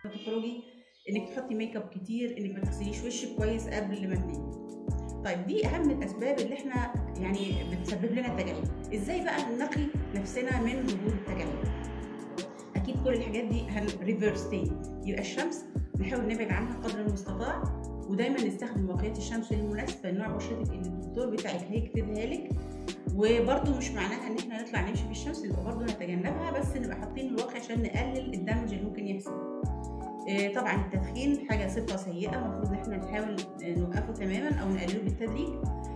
تخرجي انك تحطي ميك اب كتير انك ما تغسليش وشك كويس قبل ما تنامي طيب دي اهم الاسباب اللي احنا يعني بتسبب لنا التجاعيد ازاي بقى نقي نفسنا من ظهور التجاعيد اكيد كل الحاجات دي هنريفرس تاني يبقى الشمس نحاول نبعد عنها قدر المستطاع ودايما نستخدم واقيات الشمس المناسبه لنوع بشرتك اللي الدكتور بتاعك هيكتبها لك وبرده مش معناها ان احنا نطلع نمشي في الشمس نبقى برده نتجنبها بس نبقى حاطين الواقي عشان نقلل الدمج اللي ممكن يحصل طبعا التدخين حاجه صفه سيئه المفروض ان احنا نحاول نوقفه تماما او نقلله بالتدريج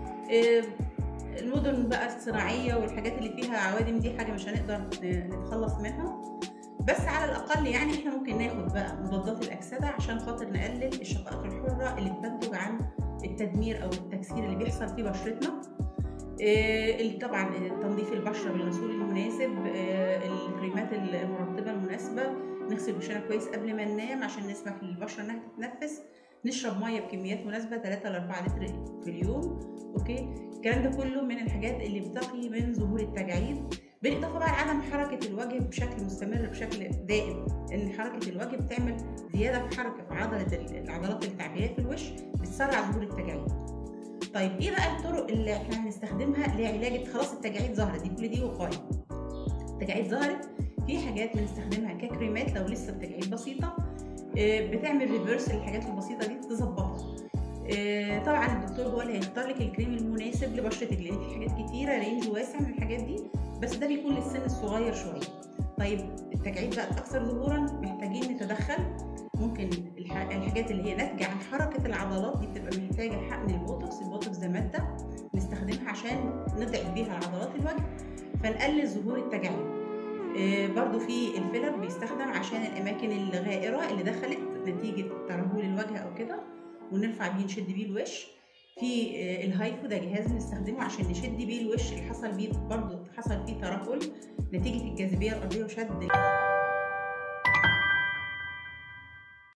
المدن بقى الصناعيه والحاجات اللي فيها عوادم دي حاجه مش هنقدر نتخلص منها بس على الاقل يعني احنا ممكن ناخد بقى مضادات الاكسده عشان خاطر نقلل الشقائق الحره اللي بتنتج عن التدمير او التكسير اللي بيحصل في بشرتنا طبعا تنظيف البشره بالغسول المناسب الكريمات المرطبه المناسبه نغسل وشنا كويس قبل ما ننام عشان نسمح للبشره انها تتنفس نشرب ميه بكميات مناسبه 3 ل 4 لتر في اليوم اوكي الكلام ده كله من الحاجات اللي بتقي من ظهور التجاعيد بالاضافه بقى لعدم حركه الوجه بشكل مستمر بشكل دائم ان حركه الوجه بتعمل زياده في حركه في عضله العضلات التعبيريه في الوش بتسرع ظهور التجاعيد طيب ايه بقى الطرق اللي احنا هنستخدمها لعلاج خلاص التجاعيد ظهرت دي كل دي وقايه التجاعيد ظهرت في حاجات بنستخدمها ككريمات لو لسه التجاعيد بسيطه بتعمل ريفرس للحاجات البسيطه دي تظبطها طبعا الدكتور هو اللي هيختار لك الكريم المناسب لبشرتك لان في حاجات كتيره رينج واسع من الحاجات دي بس ده بيكون للسن الصغير شويه طيب التجاعيد بقى اكثر ظهورا محتاجين نتدخل ممكن الحاجات اللي هي ناتجه عن حركه العضلات دي بتبقى محتاجه حقن البوتوكس البوتوكس ده ماده نستخدمها عشان نضعف بيها عضلات الوجه فنقلل ظهور التجاعيد برضو في الفيلر بيستخدم عشان الاماكن الغائره اللي دخلت نتيجه ترهل الوجه او كده ونرفع بيه نشد بيه الوش في الهايفو ده جهاز بنستخدمه عشان نشد بيه الوش اللي حصل بيه برضو حصل فيه ترهل نتيجه الجاذبيه الارضيه وشد